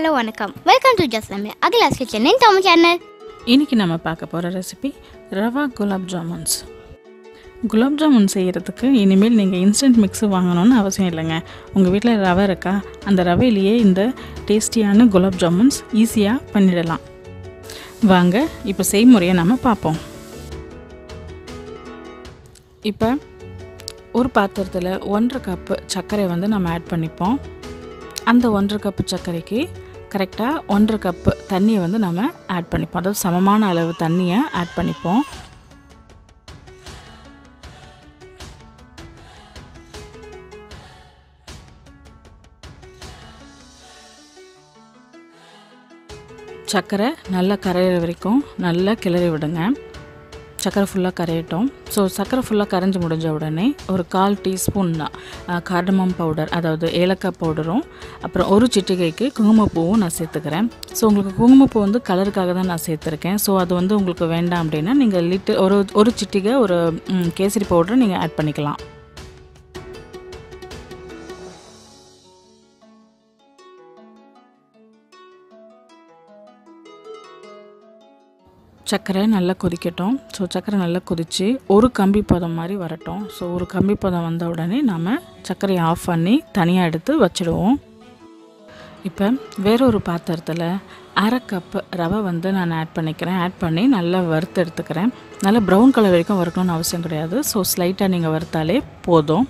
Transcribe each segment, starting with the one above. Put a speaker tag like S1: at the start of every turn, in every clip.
S1: hello வணக்கம் welcome to just Tamil Akila's kitchen in Tamil channel
S2: இன்றைக்கி நம்ம பார்க்க போகிற ரெசிபி ரவா குலாப் ஜாமுன்ஸ் குலாப் ஜாமுன் செய்கிறதுக்கு இனிமேல் நீங்கள் இன்ஸ்டன்ட் மிக்ஸு வாங்கணும்னு அவசியம் இல்லைங்க உங்கள் வீட்டில் ரவை இருக்கா அந்த ரவையிலேயே இந்த டேஸ்டியான குலாப் ஜாமுன்ஸ் ஈஸியாக பண்ணிடலாம் வாங்க இப்போ செய்முறையை நம்ம பார்ப்போம் இப்போ ஒரு பாத்திரத்தில் ஒன்றரை கப்பு சர்க்கரை வந்து நம்ம ஆட் பண்ணிப்போம் அந்த ஒன்றரை கப்பு சர்க்கரைக்கு கரெக்டாக ஒன்றரை கப்பு தண்ணியை வந்து நம்ம ஆட் பண்ணிப்போம் அதாவது சமமான அளவு தண்ணியை ஆட் பண்ணிப்போம் சர்க்கரை நல்லா கரையிற வரைக்கும் நல்லா கிளறி விடுங்க சர்க்கரை ஃபுல்லாக கரையட்டும் ஸோ சர்க்கரை ஃபுல்லாக கரைஞ்சி முடிஞ்ச உடனே ஒரு கால் டீஸ்பூன் கார்டமம் பவுடர் அதாவது ஏலக்காய் பவுடரும் அப்புறம் ஒரு சிட்டிகைக்கு குங்குமப்பூவும் நான் சேர்த்துக்கிறேன் ஸோ உங்களுக்கு குங்குமப்பூ வந்து கலருக்காக தான் நான் சேர்த்துருக்கேன் ஸோ அது வந்து உங்களுக்கு வேண்டாம் அப்படின்னா நீங்கள் லிட்டு ஒரு ஒரு சிட்டிகை ஒரு ம், கேசரி பவுடர் நீங்கள் ஆட் பண்ணிக்கலாம் சர்க்கரை நல்லா கொதிக்கட்டும் ஸோ சர்க்கரை நல்லா கொதித்து ஒரு கம்பி பதம் மாதிரி வரட்டும் ஸோ ஒரு கம்பி பதம் வந்த உடனே நாம் சர்க்கரையை ஆஃப் பண்ணி தனியாக எடுத்து வச்சுடுவோம் இப்போ வேறொரு பாத்திரத்தில் அரை கப்பு ரவை வந்து நான் ஆட் பண்ணிக்கிறேன் ஆட் பண்ணி நல்லா வறுத்து எடுத்துக்கிறேன் நல்லா ப்ரௌன் கலர் வரைக்கும் வறுக்கணும்னு அவசியம் கிடையாது ஸோ ஸ்லைட்டாக நீங்கள் வறுத்தாலே போதும்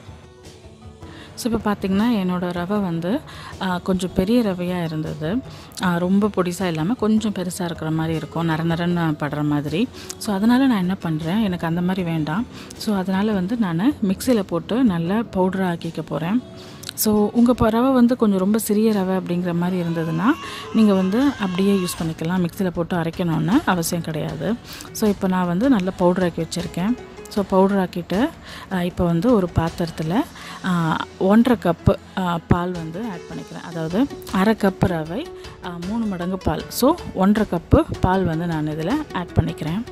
S2: ஸோ இப்போ பார்த்தீங்கன்னா என்னோடய ரவை வந்து ஆ, கொஞ்சம் பெரிய ரவையாக இருந்தது ஆ, ரொம்ப பொடிசாக இல்லாமல் கொஞ்சம் பெருசாக இருக்கிற மாதிரி இருக்கும் நர நரன்னு படுற மாதிரி ஸோ அதனால் நான் என்ன பண்ணுறேன் எனக்கு அந்த மாதிரி வேண்டாம் ஸோ அதனால் வந்து நான் மிக்சியில் போட்டு நல்லா பவுடராக ஆக்கிக்க போகிறேன் ஸோ உங்கள் இப்போ ரவை வந்து கொஞ்சம் ரொம்ப சிறிய ரவை அப்படிங்கிற மாதிரி இருந்ததுன்னா நீங்கள் வந்து அப்படியே யூஸ் பண்ணிக்கலாம் மிக்சியில் போட்டு அரைக்கணும்னு அவசியம் கிடையாது ஸோ இப்போ நான் வந்து நல்ல பவுடர் ஆக்கி வச்சுருக்கேன் ஸோ பவுடர் ஆக்கிட்டு ஆஹ், இப்போ வந்து ஒரு பாத்திரத்தில் ஆஹ், ஒன்றரை கப்பு ஆஹ், பால் வந்து ஆட் பண்ணிக்கிறேன் அதாவது அரை கப்பு ரவை ஆஹ், மூணு மடங்கு பால் ஸோ ஒன்றரை கப்பு பால் வந்து நான் இதில் ஆட் பண்ணிக்கிறேன்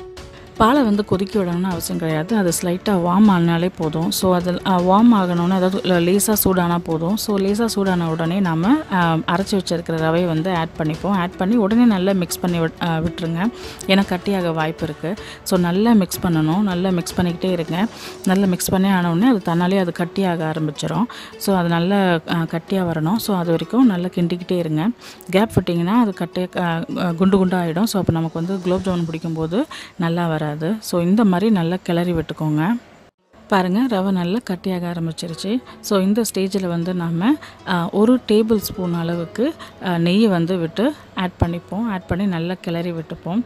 S2: பாலை வந்து கொதிக்க விடணும்னு அவசியம் கிடையாது அது ஸ்லைட்டாக வார்ம் ஆனாலே போதும் ஸோ அதில் வார்ம் ஆகணும்னு அதாவது லேசாக சூடானா போதும் ஸோ லேசாக சூடான உடனே நாம் அரைச்சி வச்சிருக்கிற ரவையை வந்து ஆட் பண்ணிப்போம் ஆட் பண்ணி உடனே நல்லா மிக்ஸ் பண்ணி விட்- ஆ, விட்டுருங்க ஏன்னா கட்டியாக வாய்ப்பு இருக்குது ஸோ நல்லா மிக்ஸ் பண்ணணும் நல்லா மிக்ஸ் பண்ணிக்கிட்டே இருங்க நல்லா மிக்ஸ் பண்ணி ஆன உடனே அது தன்னாலே அது கட்டியாக ஆரம்பிச்சிடும் ஸோ அது நல்லா ஆ, கட்டியாக வரணும் ஸோ அது வரைக்கும் நல்லா கிண்டிக்கிட்டே இருங்க கேப் விட்டிங்கன்னா அது கட்டே ஆ, ஆ, குண்டு குண்டாகிடும் ஸோ அப்போ நமக்கு வந்து குலோப் ஜாமுன் பிடிக்கும்போது நல்லா வராது ஸோ இந்த மாதிரி நல்லா கிளறி விட்டுக்கோங்க பாருங்கள் ரவை நல்லா கட்டியாக ஆரம்பிச்சிருச்சு ஸோ இந்த ஸ்டேஜில் வந்து நாம் ஒரு டேபிள் ஸ்பூன் அளவுக்கு ஆ, நெய்யை வந்து விட்டு ஆட் பண்ணிப்போம் ஆட் பண்ணி நல்லா கிளறி விட்டுப்போம்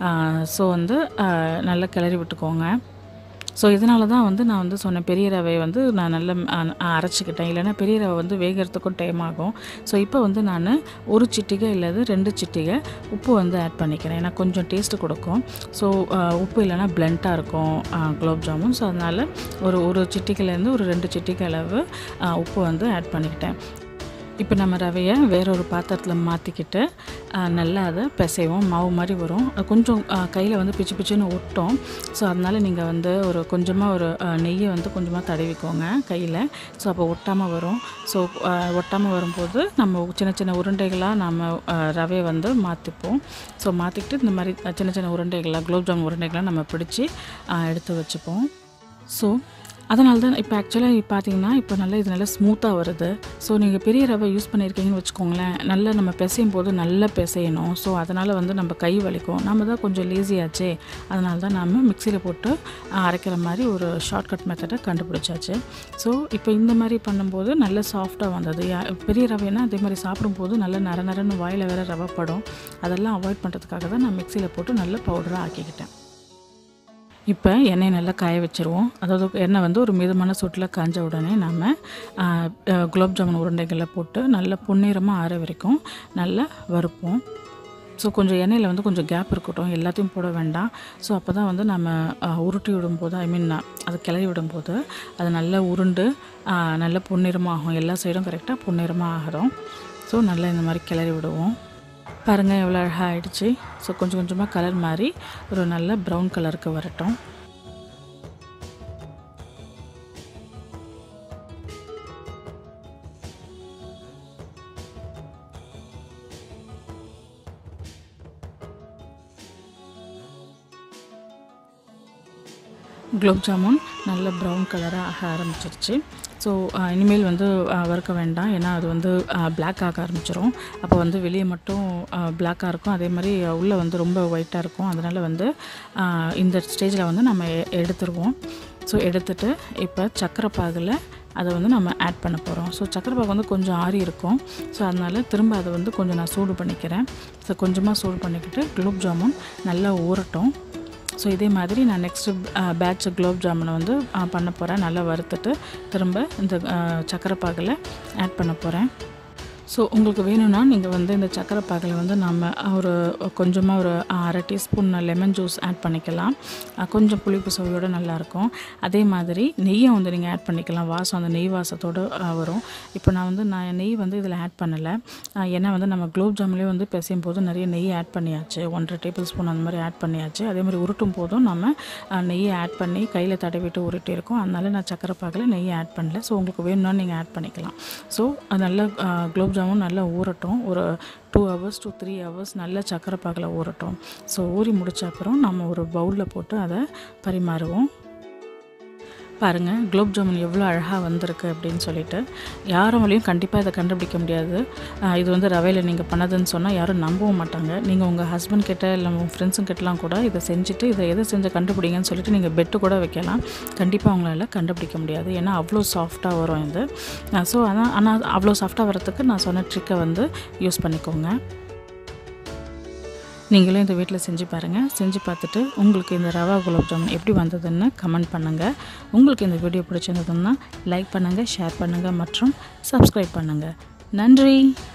S2: ஸோ வந்து ஆ, நல்லா கிளறி விட்டுக்கோங்க ஸோ இதனால தான் வந்து நான் வந்து சொன்னேன் பெரிய ரவை வந்து நான் நல்லா அ, அ, அரைச்சிக்கிட்டேன் இல்லைன்னா பெரிய ரவை வந்து வேகிறதுக்கும் டைம் ஆகும் ஸோ இப்போ வந்து நான் ஒரு சிட்டிகை இல்லது ரெண்டு சிட்டிகை உப்பு வந்து ஆட் பண்ணிக்கிறேன் ஏன்னா கொஞ்சம் டேஸ்ட்டு கொடுக்கும் ஸோ உப்பு இல்லைன்னா பிளண்ட்டாக இருக்கும் குலோப் ஜாமுன் ஸோ அதனால் ஒரு ஒரு சிட்டிகைலேருந்து ஒரு ரெண்டு சிட்டிகை அளவு ஆ, உப்பு வந்து ஆட் பண்ணிக்கிட்டேன் இப்போ நம்ம ரவையை வேறொரு பாத்திரத்தில் மாற்றிக்கிட்டு நல்லா அதை பிசைவோம் மாவு மாதிரி வரும் அது கொஞ்சம் கையில் வந்து பிச்சு பிச்சுன்னு ஒட்டும் ஸோ அதனால் நீங்கள் வந்து ஒரு கொஞ்சமாக ஒரு ஆ, நெய்யை வந்து கொஞ்சமாக தடவிக்கோங்க கையில் ஸோ அப்போ ஒட்டாமல் வரும் ஸோ ஒட்டாமல் வரும்போது நம்ம சின்ன சின்ன உருண்டைகளாக நம்ம ஆ, ரவையை வந்து மாற்றிப்போம் ஸோ மாற்றிக்கிட்டு இந்த மாதிரி சின்ன சின்ன உருண்டைகளாக குலோப் ஜாமுன் உருண்டைகளாக நம்ம பிடிச்சி ஆ, எடுத்து வச்சுப்போம் ஸோ அதனால தான் இப்போ ஆக்சுவலாக பார்த்தீங்கன்னா இப்போ நல்லா இது நல்லா ஸ்மூத்தாக வருது ஸோ நீங்கள் பெரிய ரவை யூஸ் பண்ணியிருக்கீங்கன்னு வச்சுக்கோங்களேன் நல்லா நம்ம பிசையும் போது நல்லா பிசையணும் ஸோ அதனால் வந்து நம்ம கை வலிக்கும் நம்ம தான் கொஞ்சம் லேசியாச்சே அதனால தான் நம்ம மிக்சியில் போட்டு ஆ, அரைக்கிற மாதிரி ஒரு ஷார்ட்கட் மெத்தடை கண்டுபிடிச்சாச்சு ஸோ இப்போ இந்த மாதிரி பண்ணும்போது நல்ல சாஃப்டாக வந்தது யா- பெரிய ரவைனா அதே மாதிரி சாப்பிடும்போது நல்ல நர நரன்னு வாயில் வேற ரவை படும் அதெல்லாம் அவாய்ட் பண்ணுறதுக்காக தான் நான் மிக்சியில் போட்டு நல்ல பவுடராக ஆக்கிக்கிட்டேன் இப்போ எண்ணெய் நல்லா காய வச்சுருவோம் அதாவது எண்ணெய் வந்து ஒரு மிதமான சூட்டில் காஞ்ச உடனே நாம் குலோப் ஜாமுன் உருண்டைகளை போட்டு நல்லா பொன்னிறமாக ஆற வரைக்கும் நல்லா வறுப்போம் ஸோ கொஞ்சம் எண்ணெயில் வந்து கொஞ்சம் கேப் இருக்கட்டும் எல்லாத்தையும் போட வேண்டாம் ஸோ அப்போ தான் வந்து நம்ம ஆ, உருட்டி விடும்போது ஐ மீன் அது கிளறி விடும்போது அது நல்லா உருண்டு ஆ, நல்ல பொன்னிறமாகும் எல்லா சைடும் கரெக்டாக பொன்னிறமாக ஆகிறோம் ஸோ நல்லா இந்த மாதிரி கிளறி விடுவோம் பாருங்கள் எவ்வளோ அழகாக ஆயிடுச்சு ஸோ கொஞ்சம் கொஞ்சமாக கலர் மாறி ஒரு நல்ல ப்ரௌன் கலருக்கு வரட்டும் குலோப் ஜாமுன் நல்ல ப்ரௌன் கலராக ஆக ஆரம்பிச்சிருச்சு ஸோ இனிமேல் வந்து அஹ், வறுக்க வேண்டாம் ஏன்னா அது வந்து பிளாக் ஆக ஆரம்பிச்சிரும் அப்போ வந்து வெளியே மட்டும் பிளாக்காக இருக்கும் அதே மாதிரி உள்ளே வந்து ரொம்ப ஒயிட்டாக இருக்கும் அதனால் வந்து அஹ், இந்த ஸ்டேஜில் வந்து நம்ம எ- எடுத்துருவோம் ஸோ எடுத்துட்டு இப்போ சக்கரை பாகில் அதை வந்து நம்ம ஆட் பண்ண போகிறோம் ஸோ சக்கரை பாகு வந்து கொஞ்சம் ஆறி இருக்கும் ஸோ அதனால் திரும்ப அதை வந்து கொஞ்சம் நான் சூடு பண்ணிக்கிறேன் ஸோ கொஞ்சமாக சூடு பண்ணிக்கிட்டு குலோப் ஜாமுன் நல்லா ஊறட்டும் ஸோ இதே மாதிரி நான் நெக்ஸ்ட்டு பேட்ச் குலோப் ஜாமுனை வந்து ஆ, பண்ண போகிறேன் நல்லா வறுத்துட்டு திரும்ப இந்த ஆ, சக்கரை பாகில் ஆட் பண்ண போகிறேன் ஸோ உங்களுக்கு வேணும்னா நீங்கள் வந்து இந்த சக்கரை பாகில் வந்து நம்ம ஒரு கொஞ்சமாக ஒரு அரை டீஸ்பூன் லெமன் ஜூஸ் ஆட் பண்ணிக்கலாம் அஹ் கொஞ்சம் புளிப்பு சுவையோட நல்லாயிருக்கும் அதே மாதிரி நெய்யை வந்து நீங்கள் ஆட் பண்ணிக்கலாம் வாசம் அந்த நெய் வாசத்தோடு வரும் இப்போ நான் வந்து நான் நெய் வந்து இதில் ஆட் பண்ணலை அஹ் ஏன்னா வந்து நம்ம குலோப் ஜாமுன்லேயே வந்து பிசையும் போது நிறைய நெய் ஆட் பண்ணியாச்சு ஒன்றரை டேபிள் ஸ்பூன் அந்த மாதிரி ஆட் பண்ணியாச்சு அதே மாதிரி உருட்டும் போதும் நம்ம அஹ், நெய்யை ஆட் பண்ணி கையில் தடவிட்டு உருட்டி இருக்கோம் அதனால நான் சக்கரை பாகில் நெய்யை ஆட் பண்ணல ஸோ உங்களுக்கு வேணும்னா நீங்கள் ஆட் பண்ணிக்கலாம் ஸோ அது நல்லா அஹ், குலோப் ஜாமுன் நல்லா ஊறட்டும் ஒரு two hours to three hours நல்லா சக்கரை பாகில் ஊறட்டும் ஸோ ஊறி முடிச்ச அப்புறம் நம்ம ஒரு பவுலில் போட்டு அதை பரிமாறுவோம் பாருங்கள் குலோப் ஜாமுன் எவ்வளோ அழகாக வந்திருக்கு அப்படின்னு சொல்லிட்டு யாராலையும் கண்டிப்பாக இதை கண்டுபிடிக்க முடியாது ஆஹ் இது வந்து ரவையில் நீங்கள் பண்ணதுன்னு சொன்னால் யாரும் நம்பவும் மாட்டாங்க நீங்கள் உங்கள் ஹஸ்பண்ட் கிட்ட இல்லை உங்கள் ஃப்ரெண்ட்ஸுங்க கிட்டலாம் கூட இதை செஞ்சுட்டு இதை எதை செஞ்சு கண்டுபிடிங்கன்னு சொல்லிட்டு நீங்கள் பெட்டு கூட வைக்கலாம் கண்டிப்பாக அவங்களால கண்டுபிடிக்க முடியாது ஏன்னா அவ்வளோ சாஃப்டாக வரும் இது ஸோ அதான் ஆனால் அவ்வளோ சாஃப்டாக வரத்துக்கு நான் சொன்ன ட்ரிக்கை வந்து யூஸ் பண்ணிக்கோங்க நீங்களும் இந்த வீட்டில் செஞ்சு பாருங்கள் செஞ்சு பார்த்துட்டு உங்களுக்கு இந்த ரவா குலாப் ஜாமுன் எப்படி வந்ததுன்னு கமெண்ட் பண்ணுங்கள் உங்களுக்கு இந்த வீடியோ பிடிச்சிருந்ததுன்னா லைக் பண்ணுங்கள் ஷேர் பண்ணுங்கள் மற்றும் சப்ஸ்கிரைப் பண்ணுங்கள் நன்றி